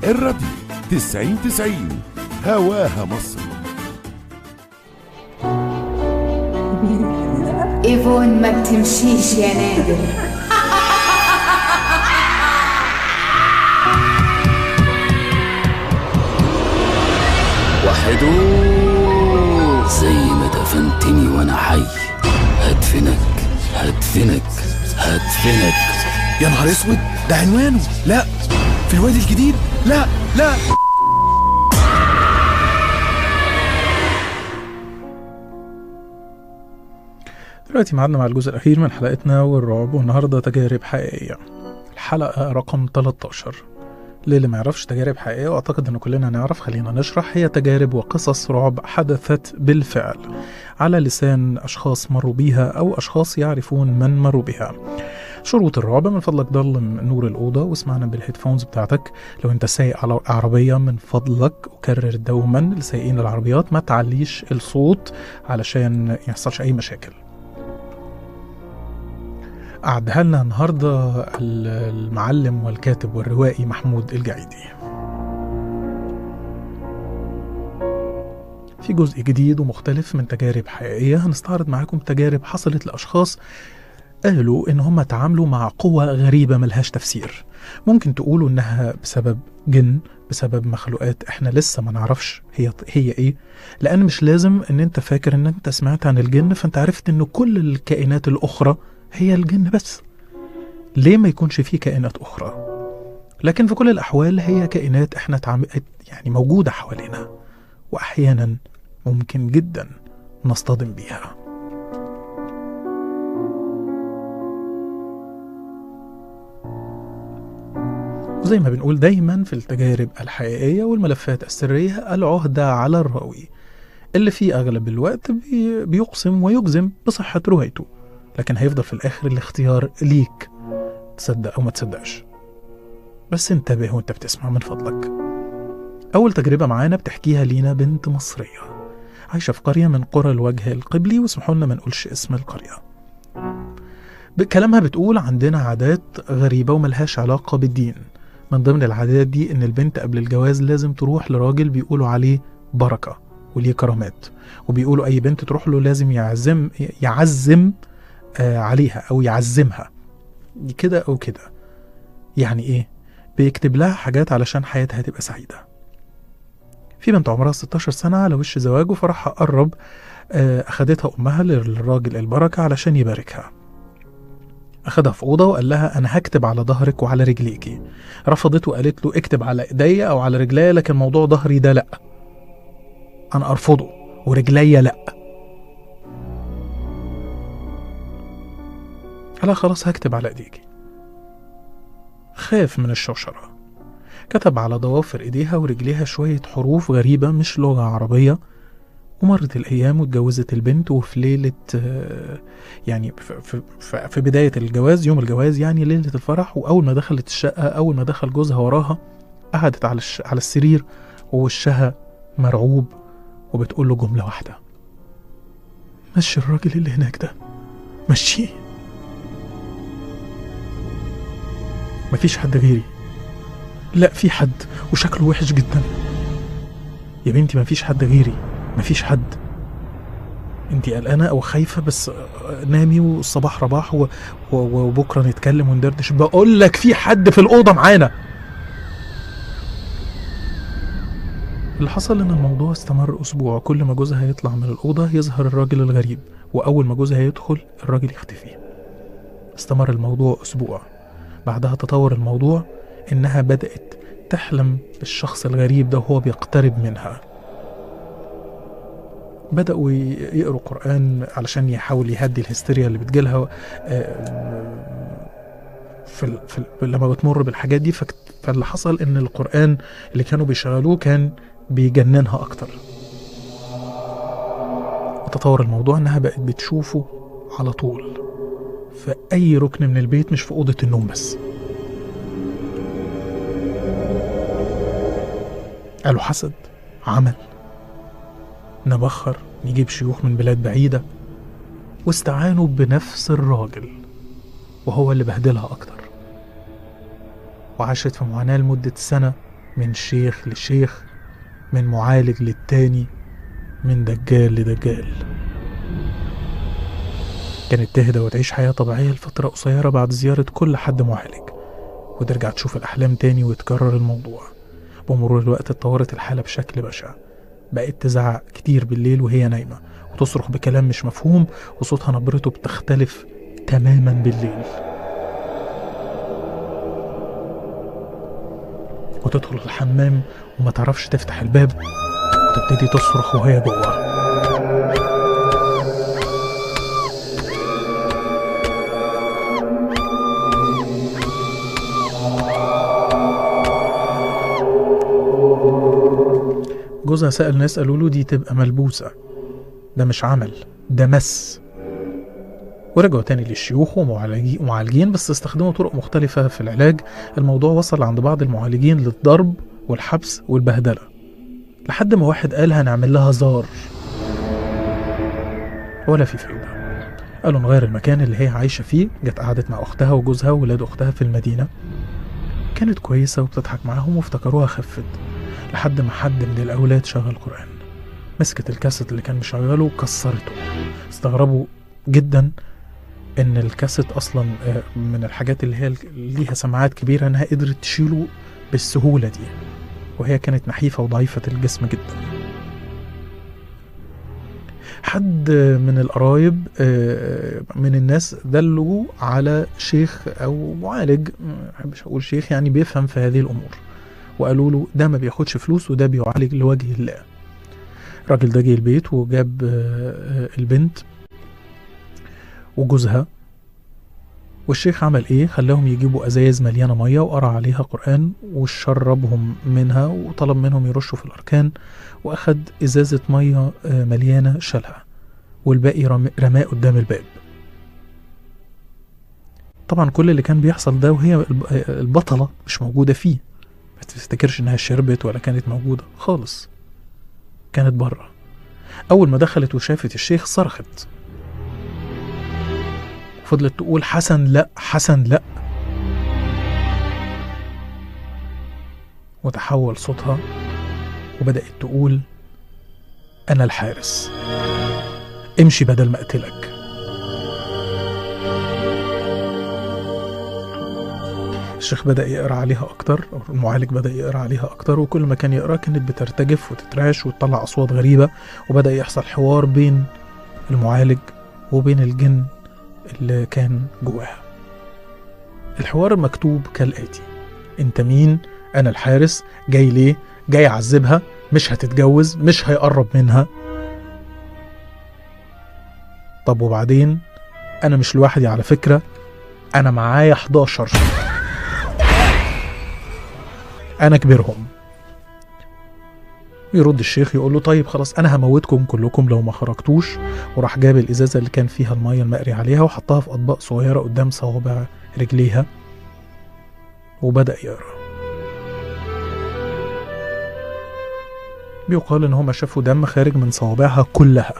الراديو 90 90 هواها مصر ايفون ما بتمشيش يا نادر وحدو زي ما دفنتني وانا حي هدفنك هدفنك هدفنك يا نهار اسود ده عنوانه لا في الوادي الجديد لا لا دلوقتي معادنا مع الجزء الأخير من حلقتنا والرعب والنهاردة تجارب حقيقية الحلقة رقم 13 للي ما يعرفش تجارب حقيقية وأعتقد أن كلنا نعرف خلينا نشرح هي تجارب وقصص رعب حدثت بالفعل على لسان أشخاص مروا بيها أو أشخاص يعرفون من مروا بها شروط الرعب من فضلك ضلم نور الأوضة واسمعنا بالهيدفونز بتاعتك لو أنت سايق على عربية من فضلك أكرر دوما لسايقين العربيات ما تعليش الصوت علشان ما يحصلش أي مشاكل أعدها لنا النهاردة المعلم والكاتب والروائي محمود الجعيدي في جزء جديد ومختلف من تجارب حقيقية هنستعرض معاكم تجارب حصلت لأشخاص قالوا إن هم تعاملوا مع قوة غريبة ملهاش تفسير ممكن تقولوا إنها بسبب جن بسبب مخلوقات احنا لسه ما نعرفش هي هي ايه لان مش لازم ان انت فاكر ان انت سمعت عن الجن فانت عرفت ان كل الكائنات الاخرى هي الجن بس ليه ما يكونش في كائنات أخرى لكن في كل الأحوال هي كائنات احنا تعم... يعني موجودة حوالينا وأحيانا ممكن جدا نصطدم بيها وزي ما بنقول دايما في التجارب الحقيقية والملفات السرية العهدة على الراوي اللي في أغلب الوقت بي... بيقسم ويجزم بصحة روايته لكن هيفضل في الآخر الاختيار ليك تصدق أو ما تصدقش بس انتبه وانت بتسمع من فضلك أول تجربة معانا بتحكيها لينا بنت مصرية عايشة في قرية من قرى الوجه القبلي واسمحوا لنا ما نقولش اسم القرية بكلامها بتقول عندنا عادات غريبة وملهاش علاقة بالدين من ضمن العادات دي إن البنت قبل الجواز لازم تروح لراجل بيقولوا عليه بركة وليه كرامات وبيقولوا أي بنت تروح له لازم يعزم يعزم آه عليها او يعزمها كده او كده يعني ايه بيكتب لها حاجات علشان حياتها تبقى سعيدة في بنت عمرها 16 سنة على وش زواج وفرحها قرب آه أخدتها أمها للراجل البركة علشان يباركها أخدها في أوضة وقال لها أنا هكتب على ظهرك وعلى رجليكي رفضت وقالت له اكتب على إيديا أو على رجليا لكن موضوع ظهري ده لأ أنا أرفضه ورجليا لأ قال خلاص هكتب على ايديكي خاف من الشوشرة كتب على ضوافر ايديها ورجليها شوية حروف غريبة مش لغة عربية ومرت الأيام واتجوزت البنت وفي ليلة يعني في, في, في بداية الجواز يوم الجواز يعني ليلة الفرح وأول ما دخلت الشقة أول ما دخل جوزها وراها قعدت على على السرير ووشها مرعوب وبتقول له جملة واحدة مشي الراجل اللي هناك ده مشيه مفيش حد غيري لا في حد وشكله وحش جدا يا بنتي مفيش حد غيري مفيش حد انتي قلقانة او خايفة بس نامي والصباح رباح و... و... وبكرة نتكلم وندردش بقول لك في حد في الأوضة معانا اللي حصل ان الموضوع استمر اسبوع كل ما جوزها يطلع من الأوضة يظهر الراجل الغريب وأول ما جوزها يدخل الراجل يختفي استمر الموضوع أسبوع بعدها تطور الموضوع إنها بدأت تحلم بالشخص الغريب ده وهو بيقترب منها بدأوا يقروا قرآن علشان يحاول يهدي الهستيريا اللي بتجيلها في, ال... في ال... لما بتمر بالحاجات دي فك... فاللي حصل إن القرآن اللي كانوا بيشغلوه كان بيجننها أكتر وتطور الموضوع إنها بقت بتشوفه على طول في أي ركن من البيت مش في أوضة النوم بس قالوا حسد عمل نبخر نجيب شيوخ من بلاد بعيدة واستعانوا بنفس الراجل وهو اللي بهدلها أكتر وعاشت في معاناة لمدة سنة من شيخ لشيخ من معالج للتاني من دجال لدجال كانت تهدى وتعيش حياة طبيعية لفترة قصيرة بعد زيارة كل حد معالج وترجع تشوف الأحلام تاني ويتكرر الموضوع بمرور الوقت اتطورت الحالة بشكل بشع بقت تزعق كتير بالليل وهي نايمة وتصرخ بكلام مش مفهوم وصوتها نبرته بتختلف تماما بالليل وتدخل الحمام وما تعرفش تفتح الباب وتبتدي تصرخ وهي جوه جوزها سأل ناس قالوا له دي تبقى ملبوسة ده مش عمل ده مس ورجعوا تاني للشيوخ ومعالجي- ومعالجين بس استخدموا طرق مختلفة في العلاج الموضوع وصل عند بعض المعالجين للضرب والحبس والبهدلة لحد ما واحد قال هنعمل لها زار ولا في فايدة قالوا نغير المكان اللي هي عايشة فيه جت قعدت مع أختها وجوزها وولاد أختها في المدينة كانت كويسة وبتضحك معاهم وافتكروها خفت لحد ما حد من الأولاد شغل قرآن مسكت الكاسيت اللي كان مشغله وكسرته استغربوا جدا ان الكاسيت اصلا آه، من الحاجات اللي هي ال- ليها سماعات كبيره انها قدرت تشيله بالسهوله دي وهي كانت نحيفه وضعيفه الجسم جدا حد من القرايب آه، من الناس دلوا على شيخ او معالج ما بحبش اقول شيخ يعني بيفهم في هذه الامور وقالوا له ده ما بياخدش فلوس وده بيعالج لوجه الله الراجل ده جه البيت وجاب آه، آه، البنت وجوزها والشيخ عمل ايه خلاهم يجيبوا ازايز مليانه ميه وقرا عليها قران وشربهم منها وطلب منهم يرشوا في الاركان واخد ازازه ميه آه، مليانه شالها والباقي رم- رماه قدام الباب طبعا كل اللي كان بيحصل ده وهي الب- آه، البطله مش موجوده فيه ما تفتكرش انها شربت ولا كانت موجوده خالص كانت بره اول ما دخلت وشافت الشيخ صرخت فضلت تقول حسن لا حسن لا وتحول صوتها وبدأت تقول أنا الحارس امشي بدل ما أقتلك الشيخ بدأ يقرأ عليها أكتر أو المعالج بدأ يقرأ عليها أكتر وكل ما كان يقرأ كانت بترتجف وتترعش وتطلع أصوات غريبة وبدأ يحصل حوار بين المعالج وبين الجن اللي كان جواها الحوار مكتوب كالآتي انت مين انا الحارس جاي ليه جاي اعذبها مش هتتجوز مش هيقرب منها طب وبعدين انا مش لوحدي على فكرة انا معايا 11 انا كبيرهم يرد الشيخ يقول له طيب خلاص انا هموتكم كلكم لو ما خرجتوش وراح جاب الازازه اللي كان فيها الميه المقري عليها وحطها في اطباق صغيره قدام صوابع رجليها وبدا يقرا بيقال ان هما شافوا دم خارج من صوابعها كلها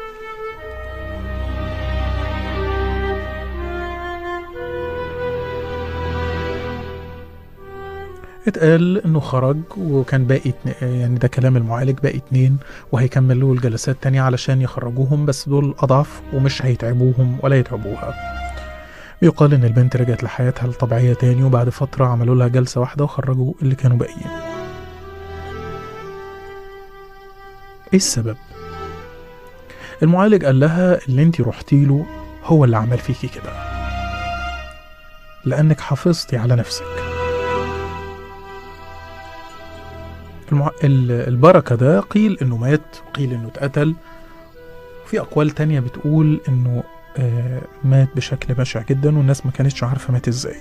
اتقال انه خرج وكان باقي اتن- يعني ده كلام المعالج باقي اتنين وهيكملوا الجلسات تانية علشان يخرجوهم بس دول اضعف ومش هيتعبوهم ولا يتعبوها بيقال ان البنت رجعت لحياتها الطبيعية تاني وبعد فترة عملوا لها جلسة واحدة وخرجوا اللي كانوا باقيين ايه السبب المعالج قال لها اللي انت رحتي له هو اللي عمل فيكي كده لانك حافظتي على نفسك المع... ال- البركة ده قيل انه مات قيل انه اتقتل في اقوال تانية بتقول انه آه مات بشكل بشع جدا والناس ما كانتش عارفة مات ازاي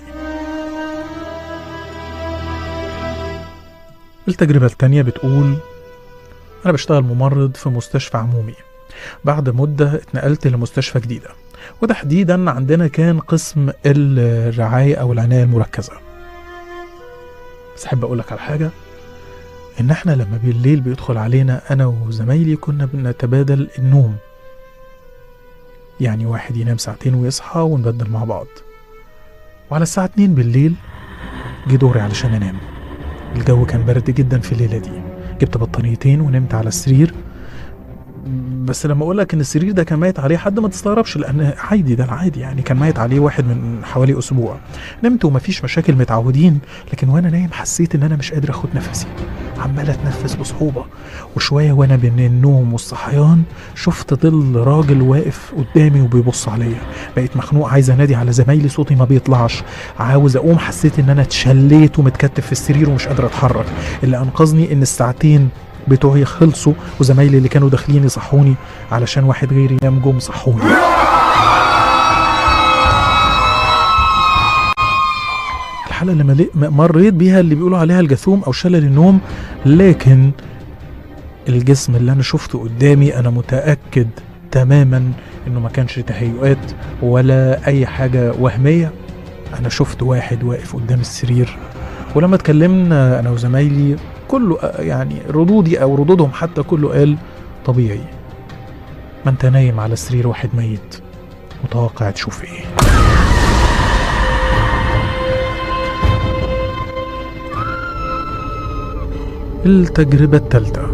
التجربة التانية بتقول أنا بشتغل ممرض في مستشفى عمومي بعد مدة اتنقلت لمستشفى جديدة وتحديدا عندنا كان قسم الرعاية أو العناية المركزة بس أحب أقولك على حاجة إن إحنا لما بالليل بيدخل علينا أنا وزمايلي كنا بنتبادل النوم يعني واحد ينام ساعتين ويصحى ونبدل مع بعض وعلى الساعة اتنين بالليل جه دوري علشان أنام الجو كان برد جدا في الليلة دي جبت بطانيتين ونمت على السرير بس لما اقول لك ان السرير ده كان ميت عليه حد ما تستغربش لان عادي ده العادي يعني كان ميت عليه واحد من حوالي اسبوع نمت ومفيش مشاكل متعودين لكن وانا نايم حسيت ان انا مش قادر اخد نفسي عمال اتنفس بصعوبه وشويه وانا بين النوم والصحيان شفت ظل راجل واقف قدامي وبيبص عليا بقيت مخنوق عايز انادي على زمايلي صوتي ما بيطلعش عاوز اقوم حسيت ان انا اتشليت ومتكتف في السرير ومش قادر اتحرك اللي انقذني ان الساعتين بتوعي خلصوا وزمايلي اللي كانوا داخلين يصحوني علشان واحد غيري نام جم صحوني الحالة اللي ملي- م- مريت بيها اللي بيقولوا عليها الجاثوم أو شلل النوم لكن الجسم اللي أنا شفته قدامي أنا متأكد تماما إنه ما كانش تهيؤات ولا أي حاجة وهمية أنا شفت واحد واقف قدام السرير ولما اتكلمنا أنا وزمايلي كله يعني ردودي أو ردودهم حتى كله قال طبيعي ما أنت نايم على سرير واحد ميت متوقع تشوف إيه التجربة التالتة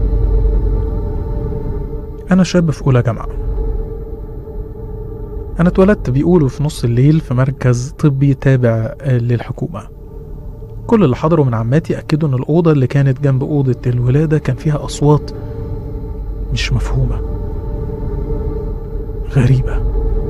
أنا شاب في أولى جامعة أنا اتولدت بيقولوا في نص الليل في مركز طبي تابع آه، للحكومة كل اللي حضروا من عماتي أكدوا إن الأوضة اللي كانت جنب أوضة الولادة كان فيها أصوات مش مفهومة غريبة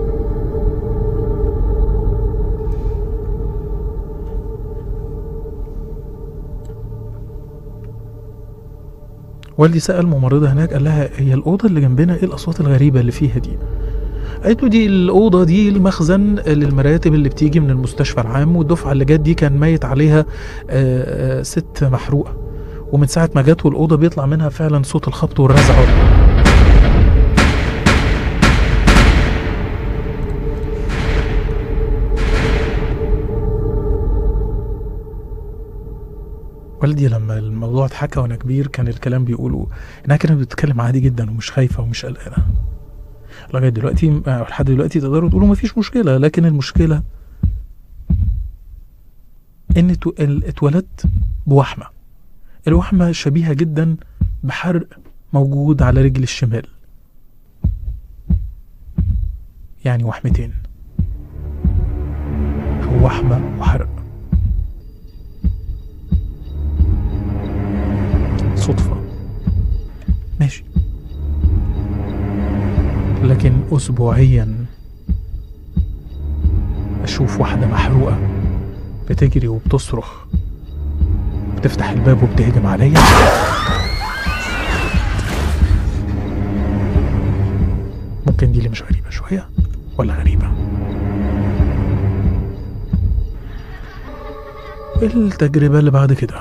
والدي سأل ممرضة هناك قال لها هي الأوضة اللي جنبنا إيه الأصوات الغريبة اللي فيها دي؟ قالت له دي الأوضة دي المخزن للمراتب اللي بتيجي من المستشفى العام والدفعة اللي جت دي كان ميت عليها آه، آه، ست محروقة ومن ساعة ما جت والأوضة بيطلع منها فعلا صوت الخبط والرزع والدي لما الموضوع اتحكى وانا كبير كان الكلام بيقولوا انها كانت بتتكلم عادي جدا ومش خايفه ومش قلقانه لغايه دلوقتي آه، لحد دلوقتي تقدروا تقولوا مفيش مشكله لكن المشكله ان اتو- ال- اتولدت بوحمه الوحمه شبيهه جدا بحرق موجود على رجل الشمال يعني وحمتين هو وحمه وحرق صدفة ماشي لكن أسبوعيا أشوف واحدة محروقة بتجري وبتصرخ بتفتح الباب وبتهجم عليا ممكن دي اللي مش غريبة شوية ولا غريبة التجربة اللي بعد كده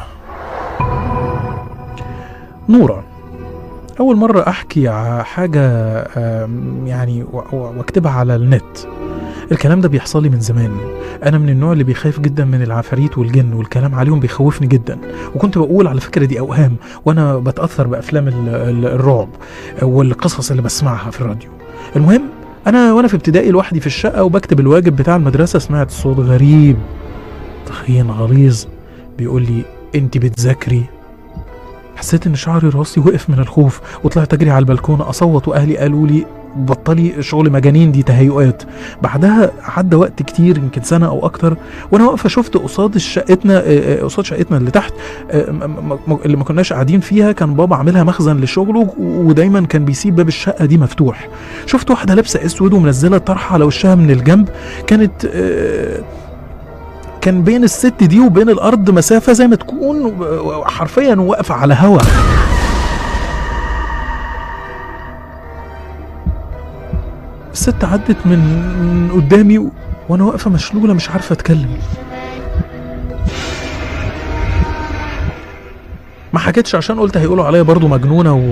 نورا أول مرة أحكي ع- حاجة آم، يعني و- و- واكتبها على النت الكلام ده بيحصل لي من زمان أنا من النوع اللي بيخاف جدا من العفاريت والجن والكلام عليهم بيخوفني جدا وكنت بقول على فكرة دي أوهام وأنا بتأثر بأفلام ال- ال- الرعب والقصص اللي بسمعها في الراديو المهم أنا وأنا في ابتدائي لوحدي في الشقة وبكتب الواجب بتاع المدرسة سمعت صوت غريب تخين غليظ بيقول لي أنت بتذاكري حسيت ان شعري راسي وقف من الخوف وطلعت اجري على البلكونه اصوت واهلي قالوا لي بطلي شغل مجانين دي تهيؤات بعدها عدى وقت كتير يمكن سنه او اكتر وانا واقفه شفت قصاد شقتنا آه، آه، قصاد شقتنا اللي تحت آه، م- م- م- اللي ما كناش قاعدين فيها كان بابا عاملها مخزن لشغله و- ودايما كان بيسيب باب الشقه دي مفتوح شفت واحده لابسه اسود ومنزله طرحه على وشها من الجنب كانت آه، كان بين الست دي وبين الارض مسافه زي ما تكون حرفيا واقفه على هوا الست عدت من من قدامي و... وانا واقفه مشلوله مش عارفه اتكلم ما حكيتش عشان قلت هيقولوا عليا برضو مجنونه و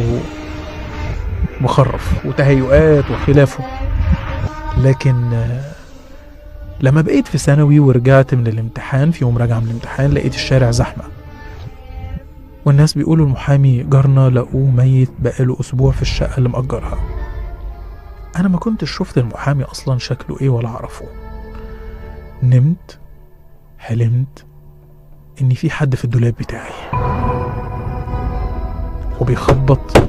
مخرف وتهيؤات وخلافه لكن آه، لما بقيت في ثانوي ورجعت من الامتحان في يوم راجع من الامتحان لقيت الشارع زحمة والناس بيقولوا المحامي جارنا لقوه ميت بقاله أسبوع في الشقة اللي مأجرها أنا ما كنتش شفت المحامي أصلا شكله إيه ولا أعرفه نمت حلمت إن في حد في الدولاب بتاعي وبيخبط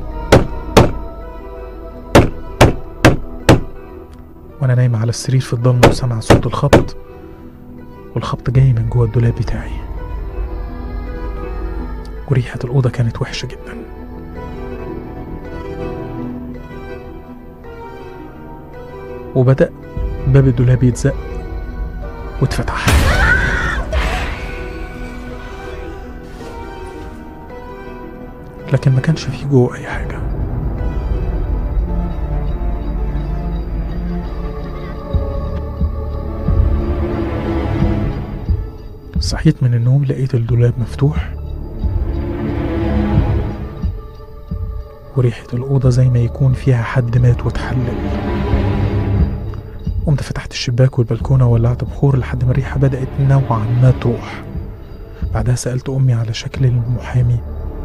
وأنا نايمة على السرير في الضلمة وسامعة صوت الخبط والخبط جاي من جوه الدولاب بتاعي وريحة الأوضة كانت وحشة جدا وبدأ باب الدولاب يتزق واتفتح لكن ما كانش فيه جوه أي حاجة صحيت من النوم لقيت الدولاب مفتوح وريحة الأوضة زي ما يكون فيها حد مات واتحلل قمت فتحت الشباك والبلكونة وولعت بخور لحد ما الريحة بدأت نوعا ما تروح بعدها سألت أمي على شكل المحامي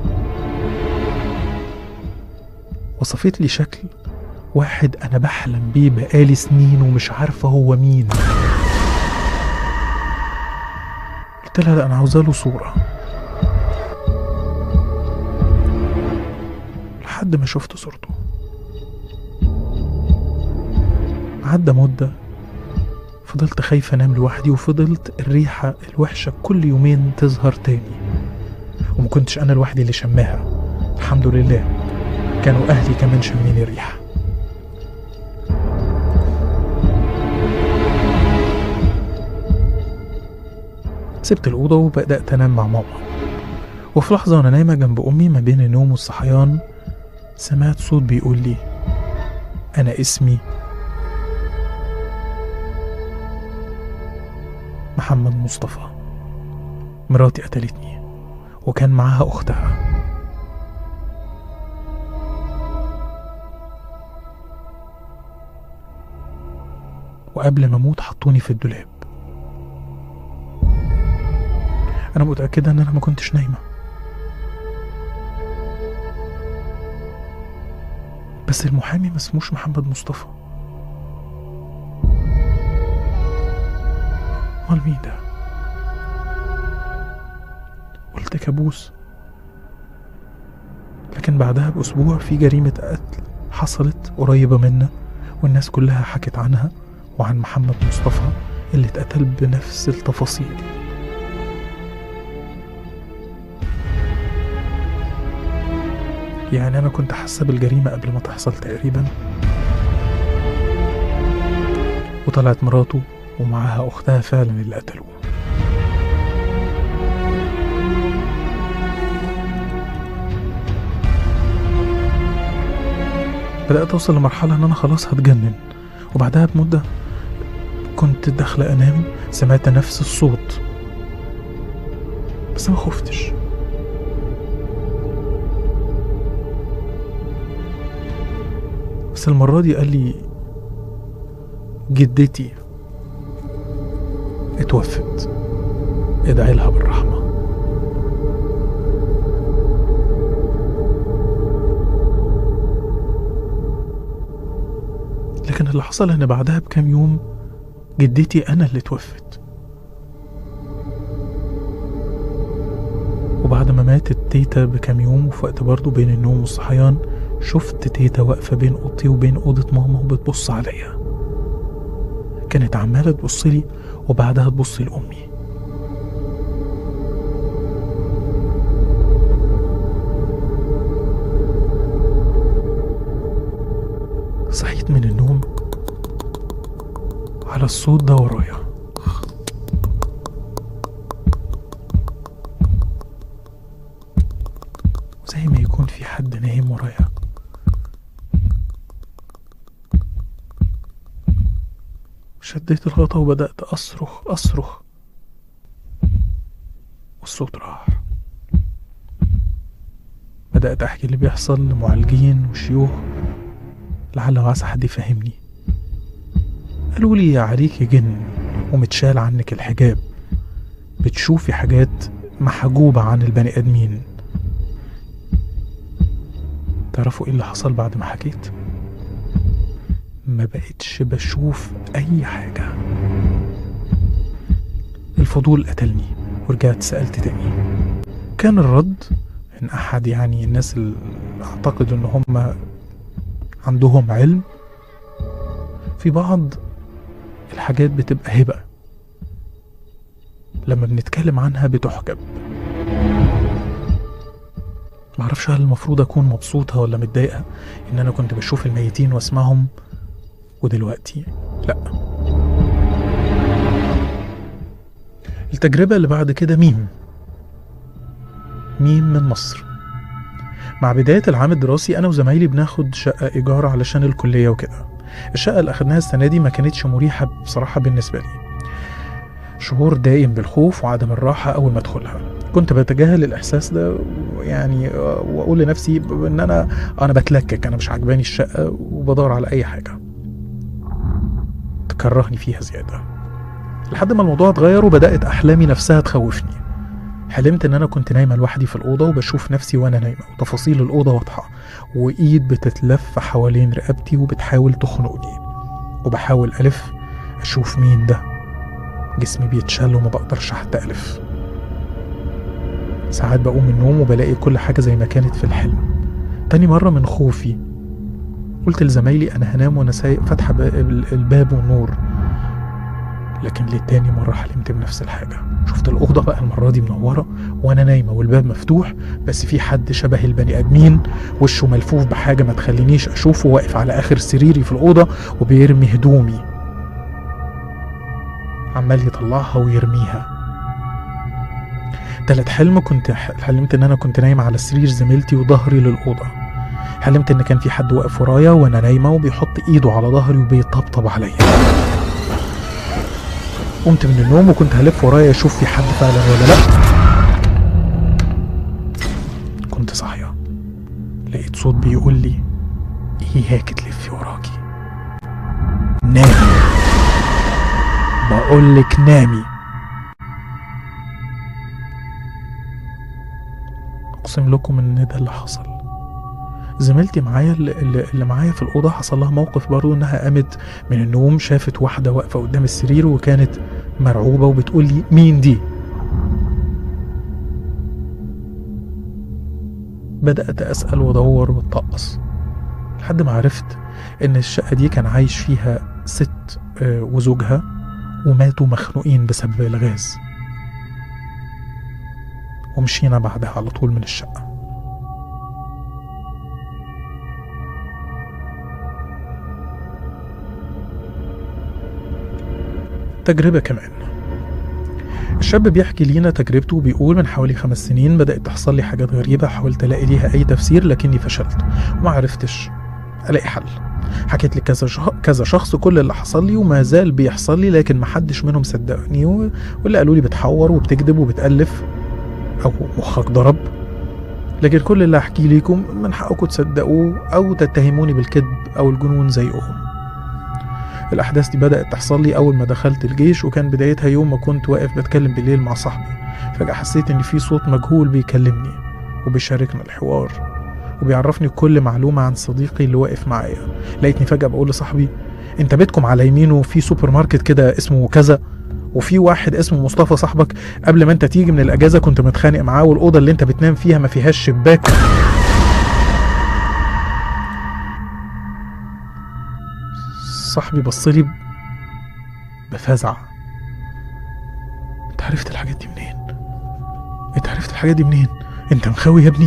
وصفت لي شكل واحد أنا بحلم بيه بقالي سنين ومش عارفة هو مين قلت لها لا أنا عاوزة له صورة لحد ما شفت صورته عدى مدة فضلت خايفة أنام لوحدي وفضلت الريحة الوحشة كل يومين تظهر تاني ومكنتش أنا لوحدي اللي شماها الحمد لله كانوا أهلي كمان شامين الريحة سبت الأوضة وبدأت أنام مع ماما وفي لحظة وأنا نايمة جنب أمي ما بين النوم والصحيان سمعت صوت بيقول لي أنا اسمي محمد مصطفى مراتي قتلتني وكان معاها أختها وقبل ما أموت حطوني في الدولاب أنا متأكدة إن أنا ما كنتش نايمة بس المحامي ما اسموش محمد مصطفى امال مين ده قلت كابوس لكن بعدها بأسبوع في جريمة قتل حصلت قريبة منا والناس كلها حكت عنها وعن محمد مصطفى اللي اتقتل بنفس التفاصيل يعني أنا كنت حاسة بالجريمة قبل ما تحصل تقريبا وطلعت مراته ومعاها أختها فعلا اللي قتلوه بدأت أوصل لمرحلة إن أنا خلاص هتجنن وبعدها بمدة كنت داخلة أنام سمعت نفس الصوت بس ما خفتش بس المرة دي قال لي جدتي اتوفت ادعي لها بالرحمة لكن اللي حصل ان بعدها بكام يوم جدتي انا اللي اتوفت وبعد ما ماتت تيتا بكام يوم وفي وقت برضه بين النوم والصحيان شفت تيتا واقفة بين أوضتي وبين أوضة ماما وبتبص عليا كانت عمالة تبص لي وبعدها تبص لأمي صحيت من النوم على الصوت ده ورايا زي ما يكون في حد نايم ورايا شديت الغطا وبدأت أصرخ أصرخ والصوت راح بدأت أحكي اللي بيحصل لمعالجين وشيوخ لعل وعسى حد يفهمني قالوا لي عليكي جن ومتشال عنك الحجاب بتشوفي حاجات محجوبة عن البني آدمين تعرفوا ايه اللي حصل بعد ما حكيت ما بقتش بشوف اي حاجة الفضول قتلني ورجعت سألت تاني كان الرد من أحد يعني الناس اللي أعتقد إن هم عندهم علم في بعض الحاجات بتبقى هبة لما بنتكلم عنها بتحجب معرفش هل المفروض أكون مبسوطة ولا متضايقة إن أنا كنت بشوف الميتين وأسمعهم ودلوقتي لأ التجربة اللي بعد كده ميم ميم من مصر مع بداية العام الدراسي أنا وزمايلي بناخد شقة إيجار علشان الكلية وكده الشقة اللي أخدناها السنة دي ما كانتش مريحة بصراحة بالنسبة لي شعور دائم بالخوف وعدم الراحة أول ما أدخلها كنت بتجاهل الإحساس ده يعني وأقول لنفسي إن أنا أنا بتلكك أنا مش عجباني الشقة وبدور على أي حاجة تكرهني فيها زيادة لحد ما الموضوع اتغير وبدأت أحلامي نفسها تخوفني حلمت إن أنا كنت نايمة لوحدي في الأوضة وبشوف نفسي وأنا نايمة وتفاصيل الأوضة واضحة وإيد بتتلف حوالين رقبتي وبتحاول تخنقني وبحاول ألف أشوف مين ده جسمي بيتشل وما بقدرش حتى ألف ساعات بقوم من النوم وبلاقي كل حاجة زي ما كانت في الحلم تاني مرة من خوفي قلت لزمايلي أنا هنام وأنا سايق فاتحة باب- الباب والنور لكن لتاني مرة حلمت بنفس الحاجة شفت الأوضة بقى المرة دي منورة وأنا نايمة والباب مفتوح بس في حد شبه البني آدمين وشه ملفوف بحاجة ما تخلينيش أشوفه واقف على آخر سريري في الأوضة وبيرمي هدومي عمال يطلعها ويرميها تالت حلم كنت حلمت ان انا كنت نايمة على سرير زميلتي وظهري للأوضة حلمت ان كان في حد واقف ورايا وانا نايمة وبيحط ايده على ظهري وبيطبطب عليا قمت من النوم وكنت هلف ورايا اشوف في حد فعلا ولا لا كنت صاحية لقيت صوت بيقول لي اياك تلفي وراكي نامي بقولك نامي اقسم لكم ان ده اللي حصل زميلتي معايا اللي, اللي اللي معايا في الاوضه حصل لها موقف برضه انها قامت من النوم شافت واحده واقفه قدام السرير وكانت مرعوبه وبتقول لي مين دي بدات اسال وادور واتطقص لحد ما عرفت ان الشقه دي كان عايش فيها ست آه، وزوجها وماتوا مخنوقين بسبب الغاز ومشينا بعدها على طول من الشقة تجربة كمان الشاب بيحكي لينا تجربته وبيقول من حوالي خمس سنين بدأت تحصل لي حاجات غريبة حاولت ألاقي ليها أي تفسير لكني فشلت وما عرفتش ألاقي حل حكيت لكذا شخ... كذا شخص كل اللي حصل لي وما زال بيحصل لي لكن محدش منهم صدقني و... واللي قالوا لي بتحور وبتكذب وبتألف أو مخك ضرب لكن كل اللي أحكيه ليكم من حقكم تصدقوه أو تتهموني بالكذب أو الجنون زيهم الأحداث دي بدأت تحصل لي أول ما دخلت الجيش وكان بدايتها يوم ما كنت واقف بتكلم بالليل مع صاحبي فجأة حسيت إن في صوت مجهول بيكلمني وبيشاركنا الحوار وبيعرفني كل معلومة عن صديقي اللي واقف معايا لقيتني فجأة بقول لصاحبي انت بيتكم على يمينه في سوبر ماركت كده اسمه كذا وفي واحد اسمه مصطفى صاحبك قبل ما انت تيجي من الاجازه كنت متخانق معاه والاوضه اللي انت بتنام فيها ما فيهاش شباك صاحبي بصلي بفزع انت عرفت الحاجات دي منين انت عرفت الحاجات دي منين انت مخاوي يا ابني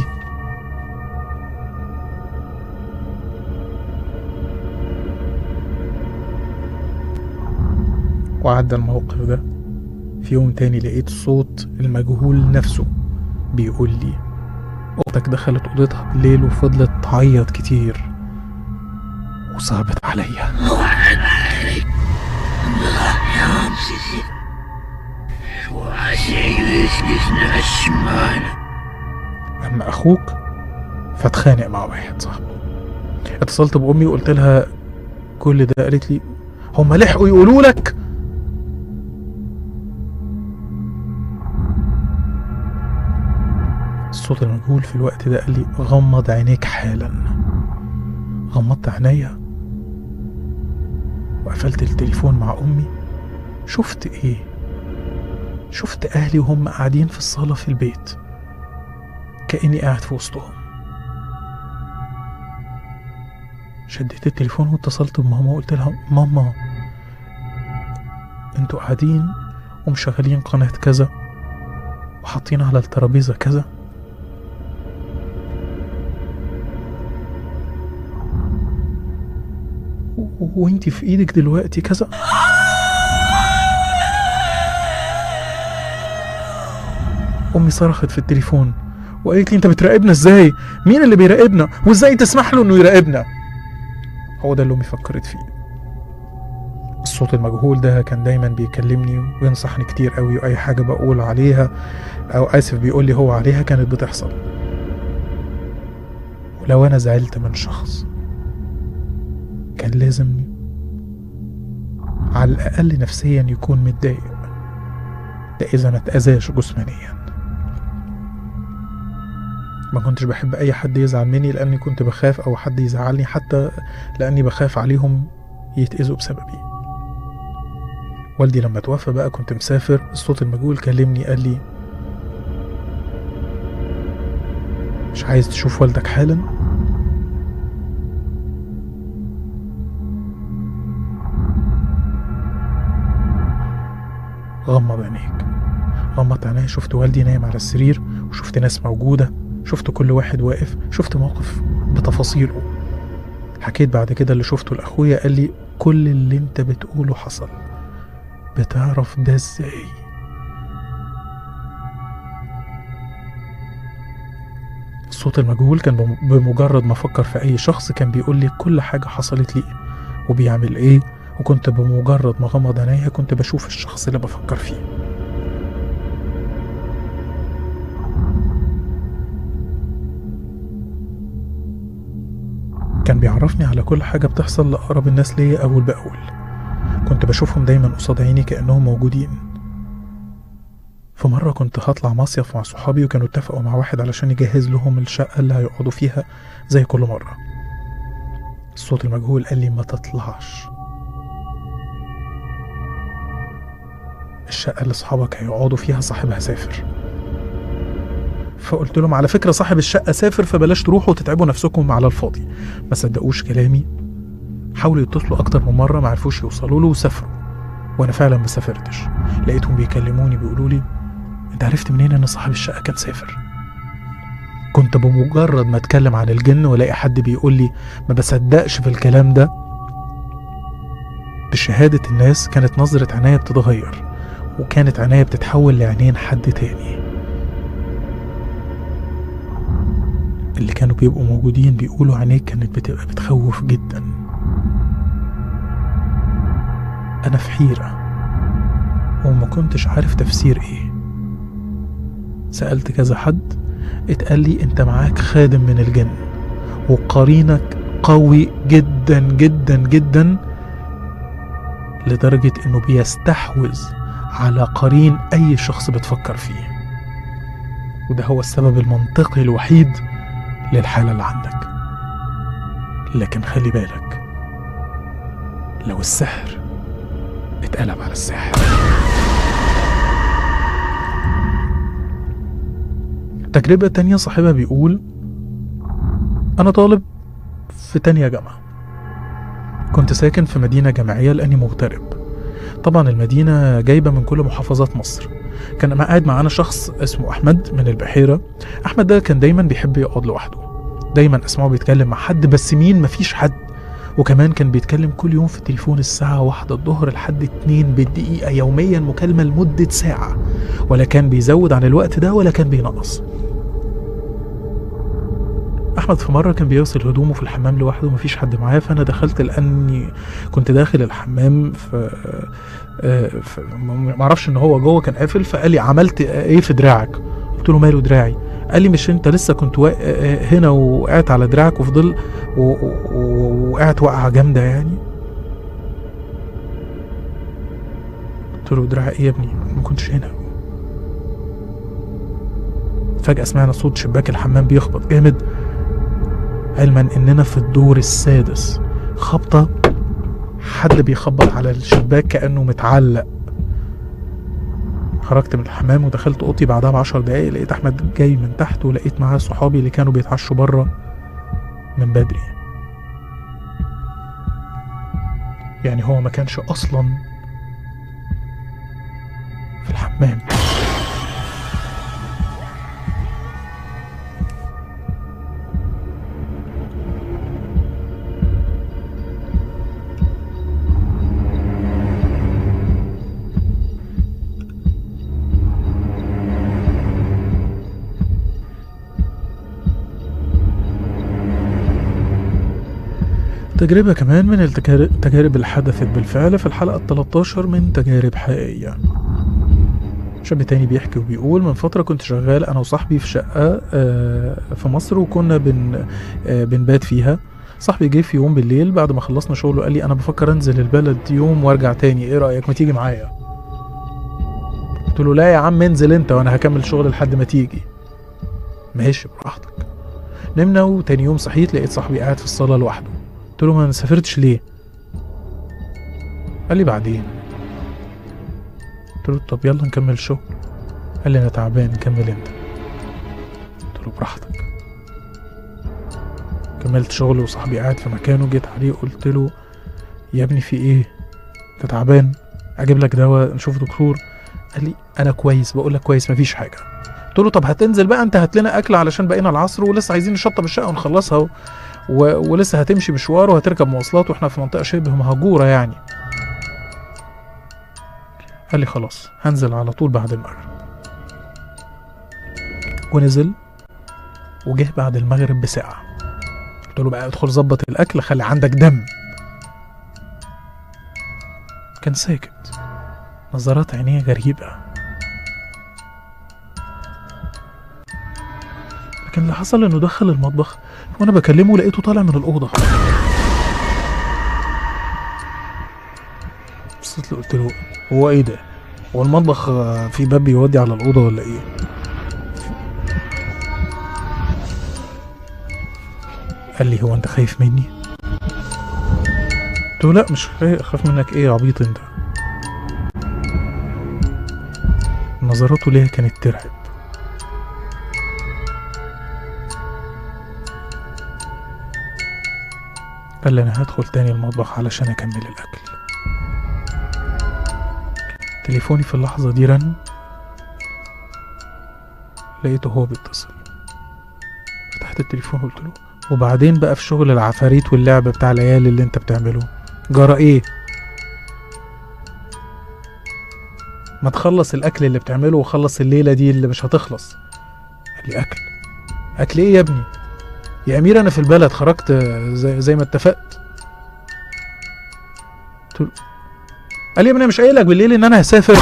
وعدى الموقف ده في يوم تاني لقيت صوت المجهول نفسه بيقول لي أختك دخلت أوضتها بالليل وفضلت تعيط كتير وصعبت عليا أما أخوك فاتخانق مع واحد صاحبه اتصلت بأمي وقلت لها كل ده قالت لي هم لحقوا يقولوا لك الصوت المجهول في الوقت ده قال لي غمض عينيك حالا غمضت عينيا وقفلت التليفون مع امي شفت ايه شفت أهلي وهم قاعدين في الصالة في البيت كأني قاعد في وسطهم شديت التليفون واتصلت بماما وقلت لها ماما انتوا قاعدين ومشغلين قناة كذا وحاطين على الترابيزة كذا و- وانتي في ايدك دلوقتي كذا امي صرخت في التليفون وقالت لي انت بتراقبنا ازاي مين اللي بيراقبنا وازاي تسمح له انه يراقبنا هو ده اللي امي فكرت فيه الصوت المجهول ده كان دايما بيكلمني وينصحني كتير قوي واي حاجه بقول عليها او اسف بيقول لي هو عليها كانت بتحصل ولو انا زعلت من شخص كان لازم على الاقل نفسيا يكون متضايق ده اذا ما اتاذاش جسمانيا ما كنتش بحب اي حد يزعل مني لاني كنت بخاف او حد يزعلني حتى لاني بخاف عليهم يتاذوا بسببي والدي لما توفى بقى كنت مسافر الصوت المجهول كلمني قال لي مش عايز تشوف والدك حالا غمض عينيك غمضت عينيا شفت والدي نايم على السرير وشفت ناس موجودة شفت كل واحد واقف شفت موقف بتفاصيله حكيت بعد كده اللي شفته لأخويا قال لي كل اللي انت بتقوله حصل بتعرف ده ازاي الصوت المجهول كان بم- بمجرد ما افكر في اي شخص كان بيقول لي كل حاجة حصلت لي وبيعمل ايه وكنت بمجرد ما غمض عينيا كنت بشوف الشخص اللي بفكر فيه كان بيعرفني على كل حاجة بتحصل لأقرب الناس ليا أول بأول كنت بشوفهم دايما قصاد عيني كأنهم موجودين في مرة كنت هطلع مصيف مع صحابي وكانوا اتفقوا مع واحد علشان يجهز لهم الشقة اللي هيقعدوا فيها زي كل مرة الصوت المجهول قال لي ما تطلعش الشقة اللي صحابك هيقعدوا فيها صاحبها سافر فقلت لهم على فكرة صاحب الشقة سافر فبلاش تروحوا وتتعبوا نفسكم على الفاضي ما صدقوش كلامي حاولوا يتصلوا أكتر من مرة ما عرفوش يوصلوا له وسافروا وأنا فعلا ما سافرتش لقيتهم بيكلموني بيقولوا لي أنت عرفت منين إن صاحب الشقة كان سافر كنت بمجرد ما اتكلم عن الجن والاقي حد بيقول لي ما بصدقش في الكلام ده بشهادة الناس كانت نظرة عناية بتتغير وكانت عناية بتتحول لعينين حد تاني اللي كانوا بيبقوا موجودين بيقولوا عينيك كانت بتبقى بتخوف جدا أنا في حيرة وما كنتش عارف تفسير إيه سألت كذا حد اتقال لي أنت معاك خادم من الجن وقرينك قوي جدا جدا جدا لدرجة إنه بيستحوذ على قرين أي شخص بتفكر فيه وده هو السبب المنطقي الوحيد للحالة اللي عندك لكن خلي بالك لو السحر اتقلب على الساحر تجربة تانية صاحبها بيقول أنا طالب في تانية جامعة كنت ساكن في مدينة جامعية لأني مغترب طبعا المدينة جايبة من كل محافظات مصر كان قاعد معانا شخص اسمه أحمد من البحيرة أحمد ده كان دايما بيحب يقعد لوحده دايما أسمعه بيتكلم مع حد بس مين مفيش حد وكمان كان بيتكلم كل يوم في التليفون الساعة واحدة الظهر لحد اتنين بالدقيقة يوميا مكالمة لمدة ساعة ولا كان بيزود عن الوقت ده ولا كان بينقص احمد في مره كان بيغسل هدومه في الحمام لوحده ومفيش حد معاه فانا دخلت لاني كنت داخل الحمام ف آه، ف- ما اعرفش ان هو جوه كان قافل فقال لي عملت ايه في دراعك قلت له ماله دراعي قال لي مش انت لسه كنت وا- آه، هنا وقعت على دراعك وفضل و- و- و- وقعت وقعه جامده يعني قلت له دراعي ايه يا ابني ما كنتش هنا فجأة سمعنا صوت شباك الحمام بيخبط جامد علما اننا في الدور السادس خبطة حد بيخبط على الشباك كأنه متعلق خرجت من الحمام ودخلت اوضتي بعدها بعشر دقايق لقيت احمد جاي من تحت ولقيت معاه صحابي اللي كانوا بيتعشوا بره من بدري يعني هو ما كانش اصلا في الحمام تجربة كمان من التجار- التجارب اللي حدثت بالفعل في الحلقة ال 13 من تجارب حقيقية شاب تاني بيحكي وبيقول من فترة كنت شغال أنا وصاحبي في شقة آه، في مصر وكنا بن آه، بنبات فيها صاحبي جه في يوم بالليل بعد ما خلصنا شغله قال لي أنا بفكر أنزل البلد يوم وأرجع تاني إيه رأيك ما تيجي معايا قلت له لا يا عم انزل أنت وأنا هكمل شغل لحد ما تيجي ماشي براحتك نمنا وتاني يوم صحيت لقيت صاحبي قاعد في الصالة لوحده قلت له ما سافرتش ليه قال لي بعدين قلت له طب يلا نكمل شغل قال لي انا تعبان كمل انت قلت له براحتك كملت شغل وصاحبي قاعد في مكانه جيت عليه قلت له يا ابني في ايه انت تعبان اجيب لك دواء نشوف دكتور قال لي انا كويس بقول لك كويس مفيش حاجه قلت له طب هتنزل بقى انت هات لنا اكل علشان بقينا العصر ولسه عايزين نشطب الشقه ونخلصها و... و... ولسه هتمشي مشوار وهتركب مواصلات واحنا في منطقه شبه مهجوره يعني قال لي خلاص هنزل على طول بعد المغرب ونزل وجه بعد المغرب بساعة قلت له بقى ادخل ظبط الأكل خلي عندك دم كان ساكت نظرات عينيه غريبة لكن اللي حصل انه دخل المطبخ وانا بكلمه لقيته طالع من الأوضة بصيت له قلت له هو ايه ده هو المطبخ آه، في باب بيودي على الأوضة ولا ايه قال لي هو انت خايف مني قلت له لا مش خايف اخاف منك ايه يا عبيط انت نظراته ليا كانت ترعب قال لي انا هدخل تاني المطبخ علشان اكمل الاكل تليفوني في اللحظة دي رن لقيته هو بيتصل فتحت التليفون قلت له وبعدين بقى في شغل العفاريت واللعب بتاع العيال اللي انت بتعمله جرى ايه ما تخلص الاكل اللي بتعمله وخلص الليله دي اللي مش هتخلص قال لي اكل اكل ايه يا ابني يا امير انا في البلد خرجت آه، زي, زي ما اتفقت قلت له قال لي يا ابني انا مش قايل لك بالليل ان انا هسافر